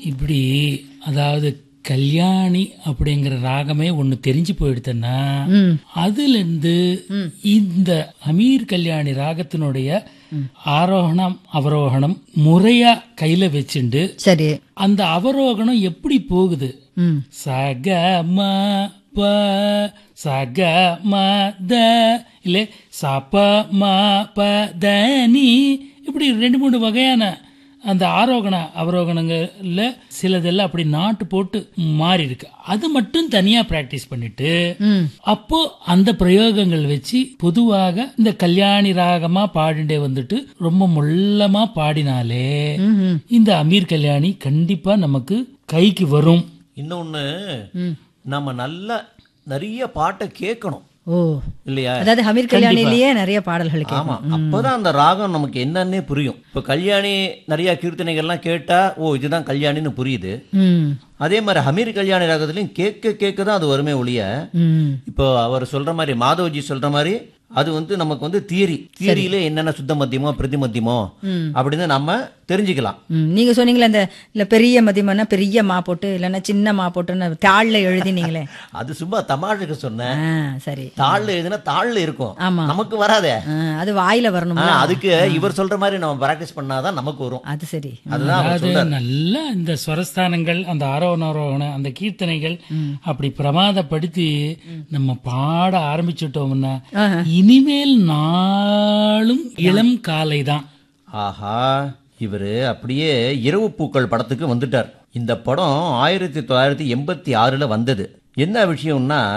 இப்படி அதாவது கல்யாணி அப்படிங்கிற ராகமே ஒண்ணு தெரிஞ்சு போயிடுதுன்னா ம் அதுல இருந்து இந்த அமீர் கல்யாணி ராகத்தினுடைய ஆரோகணம் அவரோகணம் முறையா கையில வச்சுண்டு சரி அந்த அவரோகணம் எப்படி போகுது ம் சக ம ப சக ம த இல்ல சப ம ப த நீ இப்படி ரெண்டு மூணு வகையான அந்த ஆரோகண அவரோகணங்கள்ல சிலதெல்லாம் அப்படி நாட்டு போட்டு மாறி இருக்கு அது மட்டும் தனியா பிராக்டிஸ் பண்ணிட்டு ம் அப்போ அந்த பிரயோகங்கள் வச்சு பொதுவாக இந்த கல்யாணி ராகமா பாடிண்டே வந்துட்டு ரொம்ப முள்ளமா பாடினாலே ம் ம் இந்த அமீர் கல்யாணி கண்டிப்பா நமக்கு கைக்கு வரும் இன்னொன்னு நம்ம நல்லா நிறைய பாட்டை கேட்கணும் ஓ இல்லையா அதாவது ஹமீர் கல்யாணிலேயே நிறைய பாடல்கள் ஆமா கேட்கும் அப்பதான் அந்த ராகம் நமக்கு என்னன்னே புரியும் இப்ப கல்யாணி நிறைய கீர்த்தனைகள்லாம் கேட்டா ஓ இதுதான் கல்யாணின்னு புரியுது ம் அதே மாதிரி ஹமீர் கல்யாணி ராகத்துலயும் கேட்க கேட்க தான் அது வருமே ஒழிய ம் இப்போ அவர் சொல்ற மாதிரி மாதவஜி சொல்ற மாதிரி அது வந்து நமக்கு வந்து தியரி தியரியில என்னென்ன சுத்த மத்தியமோ பிரதி மத்தியமோ அப்படின்னு நம்ம தெரிஞ்சுக்கலாம் ம் நீங்க சொன்னீங்களே அந்த இல்ல பெரிய மதியம்னா பெரிய மா போட்டு இல்லைன்னா சின்ன மா போட்டுன்னு தாள்ல எழுதினீங்களே அது சும்மா தமாஷுக்கு சொன்னேன் ஆ சரி தாள்ல எழுதுனா தாள்ல இருக்கும் ஆமா. நமக்கு வராதே ஆ, அது வாயில வரணும் ஆ, அதுக்கு இவர் சொல்ற மாதிரி நம்ம பிராக்டிஸ் பண்ணாதான் நமக்கு வரும் அது சரி அதுதான் அவர் அதாவது சொல்றாரு நல்லா இந்த ஸ்வரஸ்தானங்கள் அந்த ஆரோகண ஆரோகண அந்த கீர்த்தனைகள் அப்படி பிரமாதப்படுத்தி நம்ம பாட ஆரம்பிச்சுட்டோம்னா இனிமேல் நாளும் இளம் காலை தான் ஆஹா இவரு அப்படியே இரவு பூக்கள் படத்துக்கு வந்துட்டார் இந்த படம் ஆயிரத்தி தொள்ளாயிரத்தி எண்பத்தி ஆறுல வந்தது என்ன விஷயம்னா